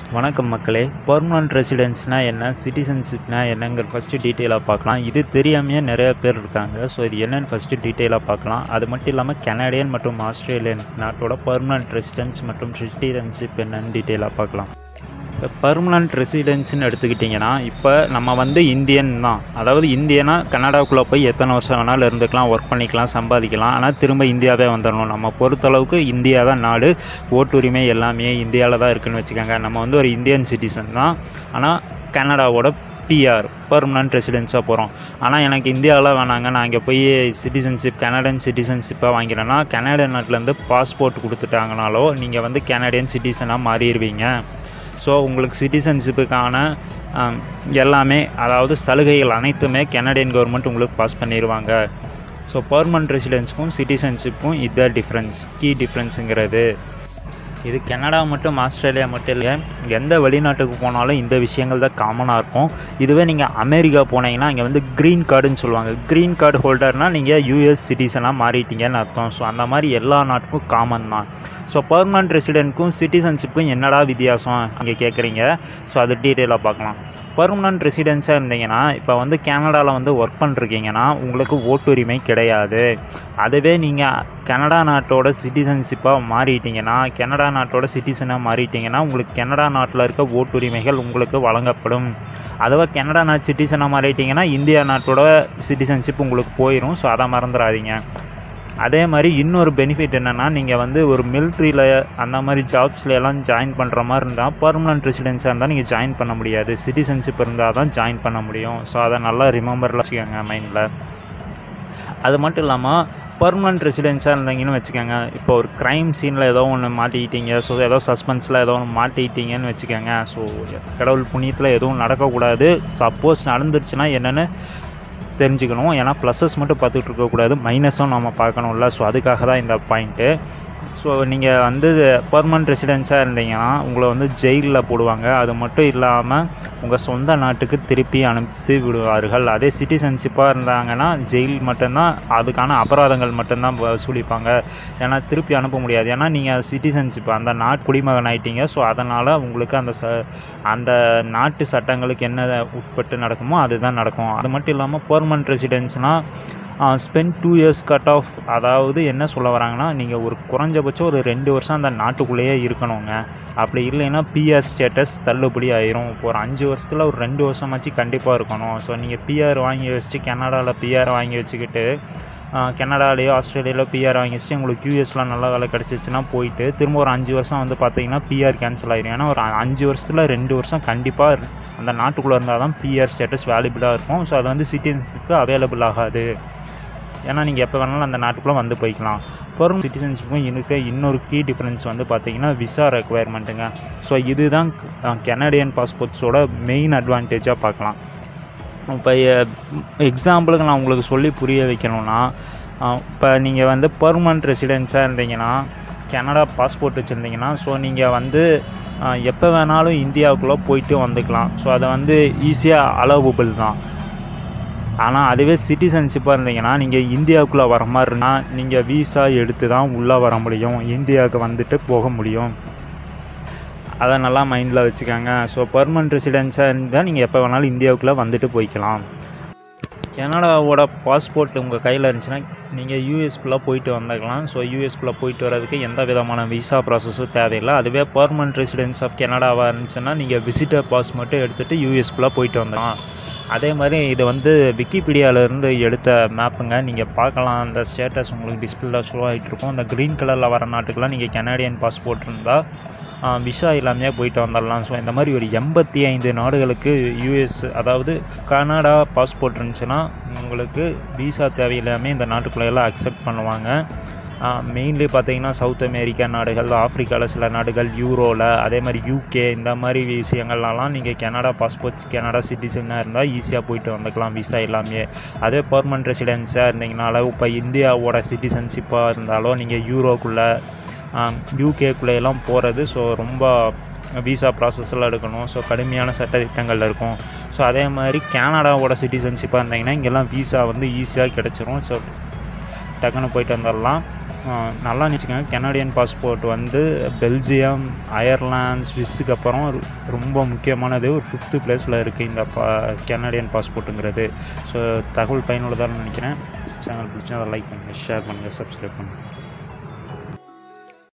வணக்கம் மக்களே பர்மனன்ட் ரெசிடென்ஸ்னால் என்ன சிட்டிசன்ஷிப்னா என்னங்கிற ஃபஸ்ட்டு டீட்டெயிலாக பார்க்கலாம் இது தெரியாமையே நிறைய பேர் இருக்காங்க ஸோ இது என்னென்னு ஃபஸ்ட்டு டீட்டெயிலாக பார்க்கலாம் அது மட்டும் இல்லாமல் கனடியன் மற்றும் ஆஸ்திரேலியன் நாட்டோட பர்மனன்ட் ரெசிடென்ஸ் மற்றும் சிட்டிசன்ஷிப் என்னன்னு டீட்டெயிலாக பார்க்கலாம் இப்போ பர்மனன்ட் ரெசிடென்ஸ்னு எடுத்துக்கிட்டிங்கன்னா இப்போ நம்ம வந்து இந்தியன் தான் அதாவது இந்தியனா கனடாவுக்குள்ளே போய் எத்தனை வருஷம் வேணாலும் இருந்துக்கலாம் ஒர்க் பண்ணிக்கலாம் சம்பாதிக்கலாம் ஆனால் திரும்ப இந்தியாவே வந்துடணும் நம்ம பொறுத்தளவுக்கு இந்தியா தான் நாடு ஓட்டுரிமை எல்லாமே இந்தியாவில் தான் இருக்குன்னு வச்சுக்கோங்க நம்ம வந்து ஒரு இந்தியன் சிட்டிசன் தான் ஆனால் கனடாவோட பிஆர் பர்மனன்ட் ரெசிடென்ஸாக போகிறோம் ஆனால் எனக்கு இந்தியாவில் வேணாங்க நான் இங்கே போய் சிட்டிசன்ஷிப் கனடியன் சிட்டிசன்ஷிப்பாக வாங்கிறேன்னா கனடா நாட்டிலேருந்து பாஸ்போர்ட் கொடுத்துட்டாங்கனாலோ நீங்கள் வந்து கனடியன் சிட்டிசனாக மாறிடுவீங்க ஸோ உங்களுக்கு சிட்டிசன்ஷிப்புக்கான எல்லாமே அதாவது சலுகைகள் அனைத்துமே கனடியன் கவர்மெண்ட் உங்களுக்கு பாஸ் பண்ணிடுவாங்க ஸோ பர்மனன்ட் ரெசிடென்ஸுக்கும் சிட்டிசன்ஷிப்புக்கும் இதுதான் டிஃப்ரென்ஸ் கீ டிஃப்ரென்ஸுங்கிறது இது கனடா மட்டும் ஆஸ்திரேலியா மட்டும் இல்லை எந்த வெளிநாட்டுக்கு போனாலும் இந்த விஷயங்கள் தான் காமனாக இருக்கும் இதுவே நீங்கள் அமெரிக்கா போனீங்கன்னா இங்கே வந்து க்ரீன் கார்டுன்னு சொல்லுவாங்க க்ரீன் கார்டு ஹோல்டர்னால் நீங்கள் யூஎஸ் சிட்டிசனாக மாறிட்டீங்கன்னு அர்த்தம் ஸோ அந்த மாதிரி எல்லா நாட்டுக்கும் காமன் தான் ஸோ பர்மனன்ட் ரெசிடென்ட்க்கும் சிட்டிசன்ஷிப்புக்கும் என்னடா வித்தியாசம் இங்கே கேட்குறீங்க ஸோ அது டீட்டெயிலாக பார்க்கலாம் பர்மனன்ட் ரெசிடென்ஸாக இருந்தீங்கன்னா இப்போ வந்து கனடாவில் வந்து ஒர்க் பண்ணிருக்கீங்கன்னா உங்களுக்கு ஓட்டுரிமை கிடையாது அதுவே நீங்கள் கனடா நாட்டோட சிட்டிசன்ஷிப்பாக மாறிட்டீங்கன்னா கனடா நாட்டோட சிட்டிசனாக மாறிட்டீங்கன்னா உங்களுக்கு கனடா நாட்டில் இருக்க ஓட்டுரிமைகள் உங்களுக்கு வழங்கப்படும் அதுவே கனடா நாட் சிட்டிசனாக மாறிட்டீங்கன்னா இந்தியா நாட்டோட சிட்டிசன்ஷிப் உங்களுக்கு போயிடும் ஸோ அதை மறந்துடாதீங்க அதே மாதிரி இன்னொரு பெனிஃபிட் என்னென்னா நீங்கள் வந்து ஒரு மிலிட்ரியில் அந்த மாதிரி ஜாப்ஸில் எல்லாம் ஜாயின் பண்ணுற மாதிரி இருந்தால் பர்மனன்ட் ரெசிடென்ஸாக இருந்தால் நீங்கள் ஜாயின் பண்ண முடியாது சிட்டிசன்ஷிப் இருந்தால் தான் ஜாயின் பண்ண முடியும் ஸோ அதை நல்லா ரிமெம்பரில் வச்சுக்கோங்க மைண்டில் அது மட்டும் இல்லாமல் பர்மனன்ட் ரெசிடென்ஸாக இருந்தீங்கன்னு வச்சுக்கோங்க இப்போ ஒரு க்ரைம் சீனில் ஏதோ ஒன்று மாட்டிக்கிட்டீங்க ஸோ ஏதோ சஸ்பென்ஸில் ஏதோ ஒன்று மாட்டிக்கிட்டீங்கன்னு வச்சுக்கோங்க ஸோ கடவுள் புண்ணியத்தில் எதுவும் நடக்கக்கூடாது சப்போஸ் நடந்துருச்சுன்னா என்னென்னு தெரிஞ்சுக்கணும் ஏன்னா ப்ளஸஸ் மட்டும் பார்த்துட்டு இருக்கக்கூடாது மைனஸும் நம்ம பார்க்கணும்ல ஸோ அதுக்காக தான் இந்த பாயிண்ட்டு ஸோ நீங்கள் வந்து பர்மனன்ட் ரெசிடென்ஸாக இருந்தீங்கன்னா உங்களை வந்து ஜெயிலில் போடுவாங்க அது மட்டும் இல்லாமல் உங்கள் சொந்த நாட்டுக்கு திருப்பி அனுப்பி விடுவார்கள் அதே சிட்டிசன்ஷிப்பாக இருந்தாங்கன்னா ஜெயில் மட்டும்தான் அதுக்கான அபராதங்கள் மட்டும்தான் வசூலிப்பாங்க ஏன்னா திருப்பி அனுப்ப முடியாது ஏன்னா நீங்கள் சிட்டிசன்ஷிப் அந்த நாட்டு குடிமகன் ஆகிட்டீங்க ஸோ அதனால் உங்களுக்கு அந்த ச அந்த நாட்டு சட்டங்களுக்கு என்ன உட்பட்டு நடக்குமோ அதுதான் நடக்கும் அது மட்டும் இல்லாமல் பர்மனன்ட் ரெசிடென்ஸ்னால் spend two years cut off அதாவது என்ன சொல்ல வராங்கன்னா நீங்கள் ஒரு குறைஞ்சபட்சம் ஒரு ரெண்டு வருஷம் அந்த நாட்டுக்குள்ளேயே இருக்கணுங்க அப்படி இல்லைன்னா பிஆர் ஸ்டேட்டஸ் தள்ளுபடி ஆயிரும் இப்போ ஒரு அஞ்சு வருஷத்தில் ஒரு ரெண்டு வருஷமாச்சு கண்டிப்பாக இருக்கணும் ஸோ நீங்கள் பிஆர் வாங்கி வச்சுட்டு கனடாவில் பிஆர் வாங்கி வச்சுக்கிட்டு கனடாலேயோ ஆஸ்திரேலியாவிலோ பிஆர் வாங்கி வச்சுட்டு உங்களுக்கு யூஎஸ்லாம் நல்ல வேலை கிடச்சிச்சுன்னா போயிட்டு திரும்ப ஒரு அஞ்சு வருஷம் வந்து பார்த்தீங்கன்னா பிஆர் கேன்சல் ஆயிரும் ஏன்னா ஒரு அஞ்சு வருஷத்தில் ரெண்டு வருஷம் கண்டிப்பாக அந்த நாட்டுக்குள்ளே இருந்தால் தான் பிஆர் ஸ்டேட்டஸ் வேல்யூபிளாக இருக்கும் ஸோ அது வந்து சிட்டிசன்ஸுக்கு அவைலபிள் ஆகாது ஏன்னா நீங்கள் எப்போ வேணாலும் அந்த நாட்டுக்குள்ளே வந்து போய்க்கலாம் பர்மனன்ட் சிட்டிசன்ஷிப்புக்கும் இருக்க இன்னொரு கீ டிஃப்ரென்ஸ் வந்து பார்த்தீங்கன்னா விசா ரெக்குவயர்மெண்ட்டுங்க ஸோ இதுதான் கனடியன் பாஸ்போர்ட்ஸோட மெயின் அட்வான்டேஜாக பார்க்கலாம் இப்போ எக்ஸாம்பிளுக்கு நான் உங்களுக்கு சொல்லி புரிய வைக்கணும்னா இப்போ நீங்கள் வந்து பர்மனன்ட் ரெசிடென்ஸாக இருந்தீங்கன்னா கனடா பாஸ்போர்ட் வச்சுருந்தீங்கன்னா ஸோ நீங்கள் வந்து எப்போ வேணாலும் இந்தியாவுக்குள்ளே போயிட்டு வந்துக்கலாம் ஸோ அதை வந்து ஈஸியாக அலோவபிள் தான் ஆனால் அதுவே சிட்டிசன்ஷிப்பாக இருந்தீங்கன்னா நீங்கள் இந்தியாவுக்குள்ளே வர மாதிரி இருந்தால் நீங்கள் வீசா எடுத்து தான் உள்ளே வர முடியும் இந்தியாவுக்கு வந்துட்டு போக முடியும் அதை நல்லா மைண்டில் வச்சுக்கோங்க ஸோ பர்மனன்ட் ரெசிடென்ஸாக இருந்தால் நீங்கள் எப்போ வேணாலும் இந்தியாவுக்குள்ளே வந்துட்டு போய்க்கலாம் கனடாவோட பாஸ்போர்ட் உங்கள் கையில் இருந்துச்சுன்னா நீங்கள் யூஎஸ்குள்ளே போயிட்டு வந்துக்கலாம் ஸோ யூஎஸ்குள்ளே போயிட்டு வரதுக்கு எந்த விதமான விசா ப்ராசஸும் தேவையில்லை அதுவே பர்மனன்ட் ரெசிடென்ஸ் ஆஃப் கனடாவாக இருந்துச்சுன்னா நீங்கள் விசிட்டர் பாஸ் மட்டும் எடுத்துகிட்டு யூஎஸ்குள்ளே போயிட்டு வந்துடலாம் அதே மாதிரி இது வந்து விக்கிபீடியாவிலேருந்து எடுத்த மேப்புங்க நீங்கள் பார்க்கலாம் அந்த ஸ்டேட்டஸ் உங்களுக்கு டிஸ்பிளேல ஷோ ஆகிட்டு இருக்கும் அந்த க்ரீன் கலரில் வர நாட்டுக்கெலாம் நீங்கள் கனடியன் பாஸ்போர்ட் இருந்தால் விசா இல்லாமையே போயிட்டு வந்துடலாம் ஸோ இந்த மாதிரி ஒரு எண்பத்தி ஐந்து நாடுகளுக்கு யூஎஸ் அதாவது கனடா பாஸ்போர்ட் இருந்துச்சுன்னா உங்களுக்கு விசா தேவையில்லாமல் இந்த நாட்டுக்குள்ளெல்லாம் அக்செப்ட் பண்ணுவாங்க மெயின்லி பார்த்தீங்கன்னா சவுத் அமெரிக்கா நாடுகள் ஆஃப்ரிக்காவில் சில நாடுகள் யூரோவில் அதே மாதிரி யூகே இந்த மாதிரி விஷயங்கள்லாம் நீங்கள் கனடா பாஸ்போர்ட்ஸ் கனடா சிட்டிசனாக இருந்தால் ஈஸியாக போயிட்டு வந்துக்கலாம் விசா இல்லாமே அதே பர்மனன்ட் ரெசிடென்ஸாக இருந்தீங்கனால இப்போ இந்தியாவோட சிட்டிசன்ஷிப்பாக இருந்தாலும் நீங்கள் யூரோக்குள்ளே யூகேக்குள்ளேயெல்லாம் போகிறது ஸோ ரொம்ப விசா ப்ராசஸில் எடுக்கணும் ஸோ கடுமையான சட்ட திட்டங்கள் இருக்கும் ஸோ அதே மாதிரி கனடாவோட சிட்டிசன்ஷிப்பாக இருந்தீங்கன்னா இங்கெல்லாம் விசா வந்து ஈஸியாக கிடச்சிரும் ஸோ டக்குன்னு போயிட்டு வந்துடலாம் ஆஹ் நல்லா நினச்சிக்கோங்க கெனடியன் பாஸ்போர்ட் வந்து பெல்ஜியம் அயர்லாந்து ஸ்விஸ்ஸுக்கு அப்புறம் ரொ- ரொம்ப முக்கியமானது ஒரு ஃபிஃப்த்து பிளேஸில் இருக்குது இந்த பா கெனடியன் பாஸ்போர்ட்டுங்கிறது ஸோ தகவல் பயனுள்ளதாக நினைக்கிறேன் சேனல் பிடிச்சா லைக் பண்ணுங்கள் ஷேர் பண்ணுங்கள் சப்ஸ்கிரைப் பண்ணுங்கள்